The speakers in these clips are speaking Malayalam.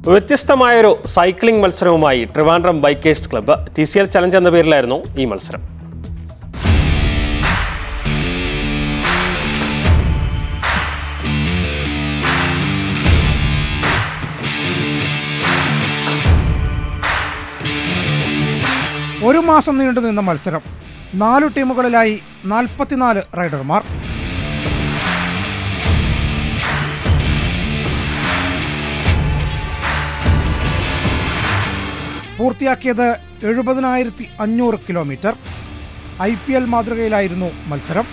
വ്യത്യസ്തമായൊരു സൈക്ലിംഗ് മത്സരവുമായി Trivandrum bikers club T C L challenge എന്ന പേരിലായിരുന്നു ഈ മത്സരം ഒരു മാസം നീണ്ടുനിന്ന മത്സരം നാലു ടീമുകളിലായി നാൽപ്പത്തിനാല് റൈഡർമാർ പൂർത്തിയാക്കിയത് എഴുപതിനായിരത്തി അഞ്ഞൂറ് കിലോമീറ്റർ ഐ പി എൽ മാതൃകയിലായിരുന്നു മത്സരം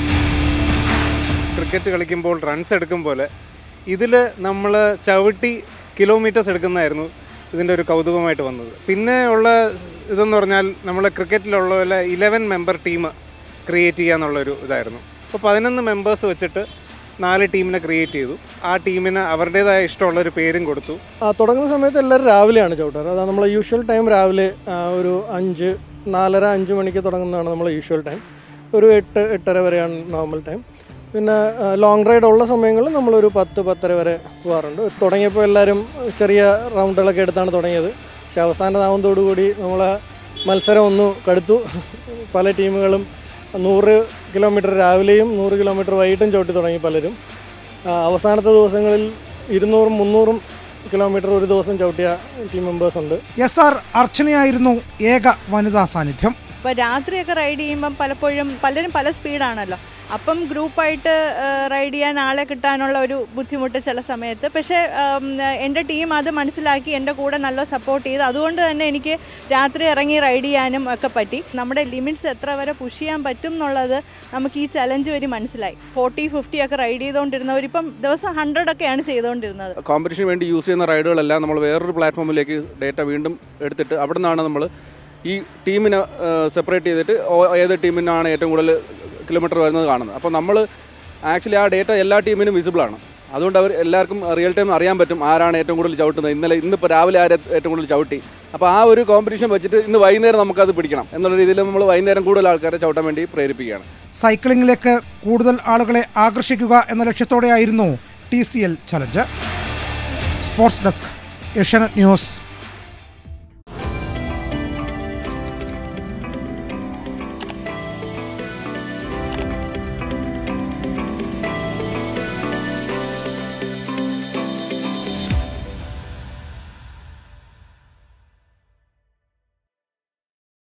ക്രിക്കറ്റ് കളിക്കുമ്പോൾ റൺസ് എടുക്കും പോലെ ഇതിൽ നമ്മൾ ചവിട്ടി കിലോമീറ്റേഴ്സ് എടുക്കുന്നതായിരുന്നു ഇതിൻ്റെ ഒരു കൗതുകമായിട്ട് വന്നത് പിന്നെ ഉള്ള ഇതെന്ന് പറഞ്ഞാൽ നമ്മൾ ക്രിക്കറ്റിലുള്ള പോലെ ഇലവൻ മെമ്പർ ടീം ക്രിയേറ്റ് ചെയ്യുക എന്നുള്ളൊരു ഇതായിരുന്നു അപ്പോൾ പതിനൊന്ന് മെമ്പേഴ്സ് വെച്ചിട്ട് നാല് ടീമിനെ ക്രിയേറ്റ് ചെയ്തു ആ ടീമിന് അവരുടേതായ ഇഷ്ടമുള്ള ഒരു പേരും കൊടുത്തു ആ, തുടങ്ങുന്ന സമയത്ത് എല്ലാവരും രാവിലെയാണ് ചവിട്ടാറ് അതാണ് നമ്മളെ യൂഷ്വൽ ടൈം രാവിലെ ആ, ഒരു അഞ്ച് നാലര അഞ്ച് മണിക്ക് തുടങ്ങുന്നതാണ് നമ്മളെ യൂഷ്വൽ ടൈം ഒരു എട്ട് എട്ടര വരെയാണ് നോർമൽ ടൈം പിന്നെ ലോങ് റൈഡ് ഉള്ള സമയങ്ങളിൽ നമ്മളൊരു പത്ത് പത്തര വരെ പോകാറുണ്ട് തുടങ്ങിയപ്പോൾ എല്ലാവരും ചെറിയ റൗണ്ടുകളൊക്കെ എടുത്താണ് തുടങ്ങിയത് പക്ഷെ അവസാനമാവുന്നതോടുകൂടി നമ്മളെ മത്സരം ഒന്ന് കടുത്തു പല ടീമുകളും നൂറ് കിലോമീറ്റർ രാവിലെയും നൂറ് കിലോമീറ്റർ വൈകിട്ടും ചവിട്ടി തുടങ്ങി പലരും ആ, അവസാനത്തെ ദിവസങ്ങളിൽ ഇരുന്നൂറും മുന്നൂറും കിലോമീറ്റർ ഒരു ദിവസം ചവിട്ടിയ ടീം മെമ്പേഴ്സ് ഉണ്ട് എസ് ആർ അർച്ചനയായിരുന്നു ഏക വനിതാ സാന്നിധ്യം ഇപ്പോൾ രാത്രിയൊക്കെ റൈഡ് ചെയ്യുമ്പം പലപ്പോഴും പലരും പല സ്പീഡാണല്ലോ അപ്പം ഗ്രൂപ്പായിട്ട് റൈഡ് ചെയ്യാൻ ആളെ കിട്ടാനുള്ള ഒരു ബുദ്ധിമുട്ട് ചില സമയത്ത് പക്ഷേ ഉം, എൻ്റെ ടീം അത് മനസ്സിലാക്കി എൻ്റെ കൂടെ നല്ല സപ്പോർട്ട് ചെയ്ത് അതുകൊണ്ട് തന്നെ എനിക്ക് രാത്രി ഇറങ്ങി റൈഡ് ചെയ്യാനും ഒക്കെ പറ്റി നമ്മുടെ ലിമിറ്റ്സ് എത്ര വരെ പുഷ് ചെയ്യാൻ പറ്റും എന്നുള്ളത് നമുക്ക് ഈ ചലഞ്ച് വഴി മനസ്സിലായി ഫോർട്ടി ഫിഫ്റ്റി ഒക്കെ റൈഡ് ചെയ്തുകൊണ്ടിരുന്നവരിപ്പം ദിവസം ഹൺഡ്രഡ് ഒക്കെയാണ് ചെയ്തുകൊണ്ടിരുന്നത് കോമ്പറ്റീഷന് വേണ്ടി യൂസ് ചെയ്യുന്ന റൈഡുകളെല്ലാം നമ്മൾ വേറൊരു പ്ലാറ്റ്ഫോമിലേക്ക് ഡേറ്റ വീണ്ടും എടുത്തിട്ട് അവിടെ നിന്നാണ് നമ്മൾ ഈ ടീമിനെ സെപ്പറേറ്റ് ചെയ്തിട്ട് ഓ- ഏത് ടീമിനാണ് ഏറ്റവും കൂടുതൽ കിലോമീറ്റർ വരുന്നത് കാണുന്നത് അപ്പോൾ നമ്മൾ ആക്ച്വലി ആ ഡേറ്റ എല്ലാ ടീമിനും വിസിബിൾ ആണ് അതുകൊണ്ട് അവർ എല്ലാവർക്കും റിയൽ ടൈം അറിയാൻ പറ്റും ആരാണ് ഏറ്റവും കൂടുതൽ ചവിട്ടുന്നത് ഇന്നലെ ഇന്നിപ്പോൾ രാവിലെ ആര് ഏറ്റവും കൂടുതൽ ചവിട്ടി അപ്പോൾ ആ ഒരു കോമ്പറ്റീഷൻ വെച്ചിട്ട് ഇന്ന് വൈകുന്നേരം നമുക്കത് പിടിക്കണം എന്നുള്ള രീതിയിൽ നമ്മൾ വൈകുന്നേരം കൂടുതൽ ആൾക്കാരെ ചവിട്ടാൻ വേണ്ടി പ്രേരിപ്പിക്കുകയാണ് സൈക്ലിംഗിലേക്ക് കൂടുതൽ ആളുകളെ ആകർഷിക്കുക എന്ന ലക്ഷ്യത്തോടെയായിരുന്നു T C L challenge sports desk Asianet news